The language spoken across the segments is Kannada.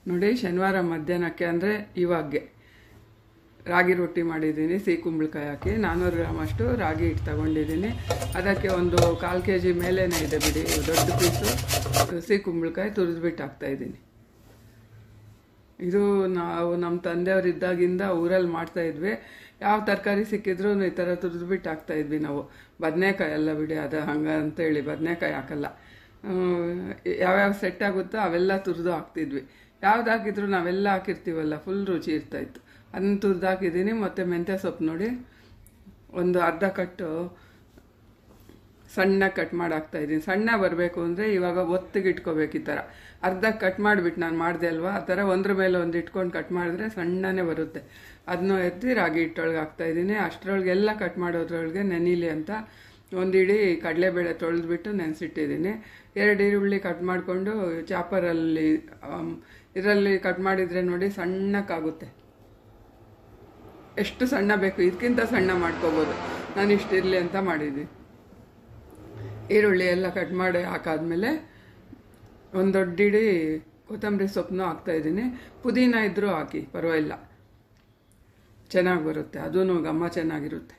ನೋಡಿ ಶನಿವಾರ ಮಧ್ಯಾಹ್ನಕ್ಕೆ ಅಂದರೆ ಇವಾಗೆ ರಾಗಿ ರೊಟ್ಟಿ ಮಾಡಿದ್ದೀನಿ ಸಿಹಿ ಕುಂಬಳಕಾಯಿ ಹಾಕಿ ನಾನ್ನೂರು ಗ್ರಾಮ್ ಅಷ್ಟು ರಾಗಿ ಹಿಟ್ಟು ತಗೊಂಡಿದ್ದೀನಿ ಅದಕ್ಕೆ ಒಂದು ಕಾಲು ಕೆ ಜಿ ಮೇಲೇ ಇದೆ ಬಿಡಿ ದೊಡ್ಡ ಪೀಸು ಸಿಹಿ ಕುಂಬಳಕಾಯಿ ತುರಿದ್ಬಿಟ್ಟು ಹಾಕ್ತಾಯಿದ್ದೀನಿ ಇದು ನಾವು ನಮ್ಮ ತಂದೆಯವ್ರು ಇದ್ದಾಗಿಂದ ಊರಲ್ಲಿ ಮಾಡ್ತಾ ಇದ್ವಿ ಯಾವ ತರಕಾರಿ ಸಿಕ್ಕಿದ್ರು ಈ ಥರ ತುರಿದ್ಬಿಟ್ಟು ಹಾಕ್ತಾ ಇದ್ವಿ ನಾವು ಬದನೆಕಾಯಿ ಎಲ್ಲ ಬಿಡಿ ಅದು ಹಂಗೆ ಅಂತೇಳಿ ಬದನೆಕಾಯಿ ಹಾಕಲ್ಲ ಯಾವ್ಯಾವ ಸೆಟ್ ಆಗುತ್ತೋ ಅವೆಲ್ಲ ತುರಿದು ಹಾಕ್ತಿದ್ವಿ ಯಾವ್ದು ಹಾಕಿದ್ರು ನಾವೆಲ್ಲ ಹಾಕಿರ್ತೀವಲ್ಲ ಫುಲ್ ರುಚಿ ಇರ್ತಾಯಿತ್ತು ಅದನ್ನ ತುರಿದು ಹಾಕಿದ್ದೀನಿ ಮತ್ತು ಮೆಂತ್ಯ ಸೊಪ್ಪು ನೋಡಿ ಒಂದು ಅರ್ಧ ಕಟ್ಟು ಸಣ್ಣ ಕಟ್ ಮಾಡಿ ಹಾಕ್ತಾ ಇದ್ದೀನಿ ಸಣ್ಣ ಬರಬೇಕು ಅಂದರೆ ಇವಾಗ ಒತ್ತಿಗೆ ಇಟ್ಕೋಬೇಕು ಈ ಥರ ಅರ್ಧ ಕಟ್ ಮಾಡಿಬಿಟ್ಟು ನಾನು ಮಾಡಿದೆ ಅಲ್ವಾ ಆ ಥರ ಒಂದ್ರ ಮೇಲೆ ಒಂದು ಇಟ್ಕೊಂಡು ಕಟ್ ಮಾಡಿದ್ರೆ ಸಣ್ಣನೇ ಬರುತ್ತೆ ಅದನ್ನು ಎತ್ತಿ ರಾಗಿ ಹಿಟ್ಟೊಳಗೆ ಹಾಕ್ತಾ ಇದ್ದೀನಿ ಅಷ್ಟರೊಳಗೆಲ್ಲ ಕಟ್ ಮಾಡೋದ್ರೊಳಗೆ ನೆನೀಲಿ ಅಂತ ಒಂದು ಇಡೀ ಕಡಲೆಬೇಳೆ ತೊಳೆದ್ಬಿಟ್ಟು ನೆನೆಸಿಟ್ಟಿದ್ದೀನಿ ಎರಡು ಈರುಳ್ಳಿ ಕಟ್ ಮಾಡಿಕೊಂಡು ಚಾಪರಲ್ಲಿ ಇದರಲ್ಲಿ ಕಟ್ ಮಾಡಿದರೆ ನೋಡಿ ಸಣ್ಣಕ್ಕಾಗುತ್ತೆ ಎಷ್ಟು ಸಣ್ಣ ಬೇಕು ಇದಕ್ಕಿಂತ ಸಣ್ಣ ಮಾಡ್ಕೋಬೋದು ನಾನು ಇಷ್ಟಿರಲಿ ಅಂತ ಮಾಡಿದ್ದೀನಿ ಈರುಳ್ಳಿ ಎಲ್ಲ ಕಟ್ ಮಾಡಿ ಹಾಕಾದ್ಮೇಲೆ ಒಂದು ದೊಡ್ಡ ಇಡೀ ಕೊತ್ತಂಬರಿ ಸೊಪ್ಪನ್ನು ಹಾಕ್ತಾಯಿದ್ದೀನಿ ಪುದೀನ ಇದ್ದರೂ ಹಾಕಿ ಪರವಾಗಿಲ್ಲ ಚೆನ್ನಾಗಿ ಬರುತ್ತೆ ಅದೂ ಗಮ್ಮ ಚೆನ್ನಾಗಿರುತ್ತೆ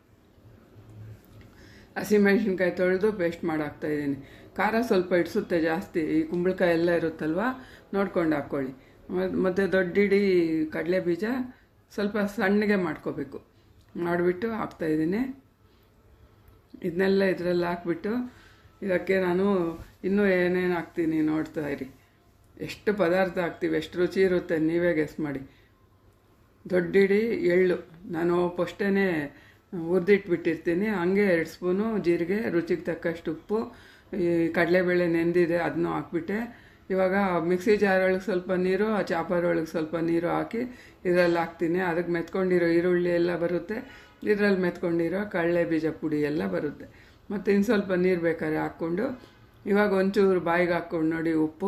ಹಸಿಮೆಣ್ಸಿನ್ಕಾಯಿ ತೊಳೆದು ಪೇಸ್ಟ್ ಮಾಡಿ ಹಾಕ್ತಾಯಿದ್ದೀನಿ ಖಾರ ಸ್ವಲ್ಪ ಇಡ್ಸುತ್ತೆ ಜಾಸ್ತಿ ಈ ಕುಂಬಳಕಾಯಿ ಎಲ್ಲ ಇರುತ್ತಲ್ವ ನೋಡ್ಕೊಂಡು ಹಾಕ್ಕೊಳ್ಳಿ ಮತ್ತು ದೊಡ್ಡ ಇಡೀ ಕಡಲೆ ಬೀಜ ಸ್ವಲ್ಪ ಸಣ್ಣಗೆ ಮಾಡ್ಕೋಬೇಕು ಮಾಡಿಬಿಟ್ಟು ಹಾಕ್ತಾಯಿದ್ದೀನಿ ಇದನ್ನೆಲ್ಲ ಇದರಲ್ಲಿ ಹಾಕ್ಬಿಟ್ಟು ಇದಕ್ಕೆ ನಾನು ಇನ್ನೂ ಏನೇನು ಹಾಕ್ತೀನಿ ನೋಡ್ತಾ ಇರಿ ಎಷ್ಟು ಪದಾರ್ಥ ಹಾಕ್ತೀವಿ ಎಷ್ಟು ರುಚಿ ಇರುತ್ತೆ ನೀವೇ ಗೆಸ್ ಮಾಡಿ ದೊಡ್ಡಿಡಿ ಎಳ್ಳು ನಾನು ಫಸ್ಟೇ ಹುರಿದಿಟ್ಬಿಟ್ಟಿರ್ತೀನಿ ಹಂಗೆ ಎರಡು ಸ್ಪೂನು ಜೀರಿಗೆ ರುಚಿಗೆ ತಕ್ಕಷ್ಟು ಉಪ್ಪು ಈ ಕಡಲೆಬೇಳೆ ನೆಂದಿದೆ ಅದನ್ನು ಹಾಕ್ಬಿಟ್ಟೆ ಇವಾಗ ಮಿಕ್ಸಿ ಜಾರೊಳಗೆ ಸ್ವಲ್ಪ ನೀರು ಆ ಚಾಪರ್ ಒಳಗೆ ಸ್ವಲ್ಪ ನೀರು ಹಾಕಿ ಇದರಲ್ಲಿ ಹಾಕ್ತೀನಿ ಅದಕ್ಕೆ ಮೆತ್ಕೊಂಡಿರೋ ಈರುಳ್ಳಿ ಎಲ್ಲ ಬರುತ್ತೆ ಇದರಲ್ಲಿ ಮೆತ್ಕೊಂಡಿರೋ ಕಡಲೆ ಬೀಜ ಪುಡಿ ಎಲ್ಲ ಬರುತ್ತೆ ಮತ್ತು ಇನ್ನು ಸ್ವಲ್ಪ ನೀರು ಬೇಕಾದ್ರೆ ಹಾಕ್ಕೊಂಡು ಇವಾಗ ಒಂಚೂರು ಬಾಯಿಗೆ ಹಾಕ್ಕೊಂಡು ನೋಡಿ ಉಪ್ಪು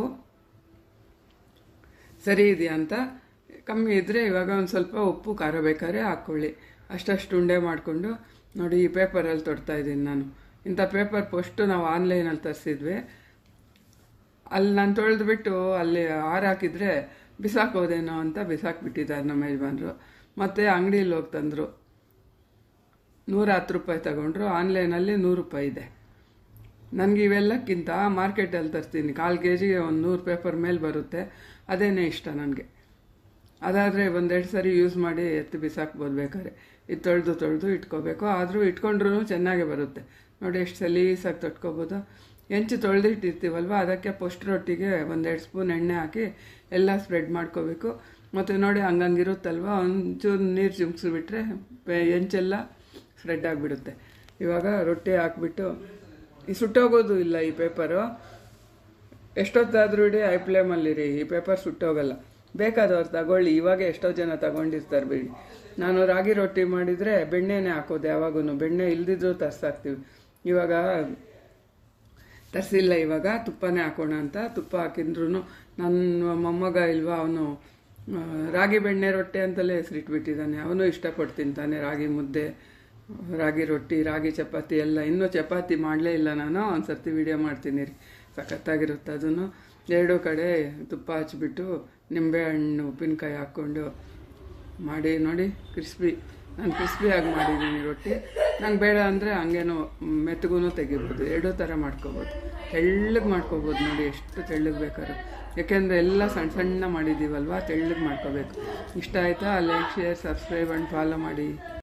ಸರಿ ಇದೆಯಾ ಅಂತ ಕಮ್ಮಿ ಇದ್ದರೆ ಇವಾಗ ಒಂದು ಸ್ವಲ್ಪ ಉಪ್ಪು ಖಾರ ಬೇಕಾದ್ರೆ ಹಾಕ್ಕೊಳ್ಳಿ ಅಷ್ಟಷ್ಟು ಉಂಡೆ ಮಾಡಿಕೊಂಡು ನೋಡಿ ಈ ಪೇಪರಲ್ಲಿ ತೊಡ್ತಾ ಇದ್ದೀನಿ ನಾನು ಇಂಥ ಪೇಪರ್ ಫಸ್ಟು ನಾವು ಆನ್ಲೈನಲ್ಲಿ ತರಿಸಿದ್ವಿ ಅಲ್ಲಿ ನಾನು ತೊಳೆದ್ಬಿಟ್ಟು ಅಲ್ಲಿ ಹಾರ ಹಾಕಿದರೆ ಬಿಸಾಕೋದೇನೋ ಅಂತ ಬಿಸಾಕ್ಬಿಟ್ಟಿದ್ದಾರೆ ನಮ್ಮ ಯಜಮಾನ್ರು ಮತ್ತು ಅಂಗಡಿಯಲ್ಲಿ ಹೋಗಿ ತಂದರು ನೂರ ಹತ್ತು ರೂಪಾಯಿ ತಗೊಂಡ್ರು ಆನ್ಲೈನಲ್ಲಿ ನೂರು ರೂಪಾಯಿ ಇದೆ ನನಗೆ ಇವೆಲ್ಲಕ್ಕಿಂತ ಮಾರ್ಕೆಟಲ್ಲಿ ತರ್ತೀನಿ ಕಾಲು ಕೆ ಜಿಗೆ ಒಂದು ನೂರು ಪೇಪರ್ ಮೇಲೆ ಬರುತ್ತೆ ಅದೇನೇ ಇಷ್ಟ ನನಗೆ ಅದಾದರೆ ಒಂದೆರಡು ಸರಿ ಯೂಸ್ ಮಾಡಿ ಎತ್ತಿ ಬಿಸಾಕ್ಬೋದು ಬೇಕಾದ್ರೆ ಇದು ತೊಳೆದು ತೊಳೆದು ಇಟ್ಕೋಬೇಕು ಆದರೂ ಇಟ್ಕೊಂಡ್ರೂ ಚೆನ್ನಾಗೇ ಬರುತ್ತೆ ನೋಡಿ ಎಷ್ಟು ಸಲೀಸಾಗಿ ತೊಟ್ಕೋಬೋದು ಹೆಂಚು ತೊಳೆದಿಟ್ಟಿರ್ತೀವಲ್ವ ಅದಕ್ಕೆ ಪೊಸ್ಟ್ ರೊಟ್ಟಿಗೆ ಒಂದೆರಡು ಸ್ಪೂನ್ ಎಣ್ಣೆ ಹಾಕಿ ಎಲ್ಲ ಸ್ಪ್ರೆಡ್ ಮಾಡ್ಕೋಬೇಕು ಮತ್ತು ನೋಡಿ ಹಂಗಂಗಿರುತ್ತಲ್ವ ಒಂಚೂರು ನೀರು ಚಿಮ್ಸಿಬಿಟ್ರೆ ಹೆಂಚೆಲ್ಲ ಸ್ಪ್ರೆಡ್ ಆಗಿಬಿಡುತ್ತೆ ಇವಾಗ ರೊಟ್ಟಿ ಹಾಕ್ಬಿಟ್ಟು ಈ ಸುಟ್ಟೋಗೋದು ಇಲ್ಲ ಈ ಪೇಪರು ಎಷ್ಟೊತ್ತಾದರೂ ಇಡೀ ಐ ಫ್ಲೇಮಲ್ಲಿರಿ ಈ ಪೇಪರ್ ಸುಟ್ಟೋಗಲ್ಲ ಬೇಕಾದವ್ರು ತಗೊಳ್ಳಿ ಇವಾಗ ಎಷ್ಟೋ ಜನ ತಗೊಂಡಿರ್ತಾರೆ ಬಿಡಿ ನಾನು ರಾಗಿ ರೊಟ್ಟಿ ಮಾಡಿದರೆ ಬೆಣ್ಣೆನೇ ಹಾಕೋದು ಯಾವಾಗೂ ಬೆಣ್ಣೆ ಇಲ್ದಿದ್ರೂ ತರ್ಸಾಕ್ತೀವಿ ಇವಾಗ ತರಿಸಿಲ್ಲ ಇವಾಗ ತುಪ್ಪನೇ ಹಾಕೋಣ ಅಂತ ತುಪ್ಪ ಹಾಕಿದ್ರು ನನ್ನ ಮೊಮ್ಮಗ ಇಲ್ವಾ ಅವನು ರಾಗಿ ಬೆಣ್ಣೆ ರೊಟ್ಟೆ ಅಂತಲೇ ಹೆಸರಿಟ್ಬಿಟ್ಟಿದ್ದಾನೆ ಅವನು ಇಷ್ಟಪಟ್ಟು ತಿಂತಾನೆ ರಾಗಿ ಮುದ್ದೆ ರಾಗಿ ರೊಟ್ಟಿ ರಾಗಿ ಚಪಾತಿ ಎಲ್ಲ ಇನ್ನೂ ಚಪಾತಿ ಮಾಡಲೇ ಇಲ್ಲ ನಾನು ಒಂದು ಸರ್ತಿ ವಿಡಿಯೋ ಮಾಡ್ತೀನಿ ರೀ ಸಖತ್ತಾಗಿರುತ್ತೆ ಅದನ್ನು ಎರಡೂ ಕಡೆ ತುಪ್ಪ ಹಚ್ಬಿಟ್ಟು ನಿಂಬೆಹಣ್ಣು ಉಪ್ಪಿನಕಾಯಿ ಹಾಕ್ಕೊಂಡು ಮಾಡಿ ನೋಡಿ ಕ್ರಿಸ್ಪಿ ನಾನು ಕ್ರಿಸ್ಪಿಯಾಗಿ ಮಾಡಿದ್ದೀನಿ ರೊಟ್ಟಿ ನಂಗೆ ಬೇಡ ಅಂದರೆ ಹಂಗೇನೋ ಮೆತ್ತಗೂ ತೆಗಿಬೋದು ಎರಡೂ ಥರ ಮಾಡ್ಕೋಬೋದು ತೆಳ್ಳಗೆ ಮಾಡ್ಕೋಬೋದು ನೋಡಿ ಎಷ್ಟು ತೆಳ್ಳಗೆ ಬೇಕಾದ್ರೆ ಯಾಕೆಂದರೆ ಎಲ್ಲ ಸಣ್ಣ ಸಣ್ಣ ಮಾಡಿದ್ದೀವಲ್ವ ತೆಳ್ಳಗೆ ಮಾಡ್ಕೋಬೇಕು ಇಷ್ಟ ಆಯಿತಾ like share subscribe and follow ಮಾಡಿ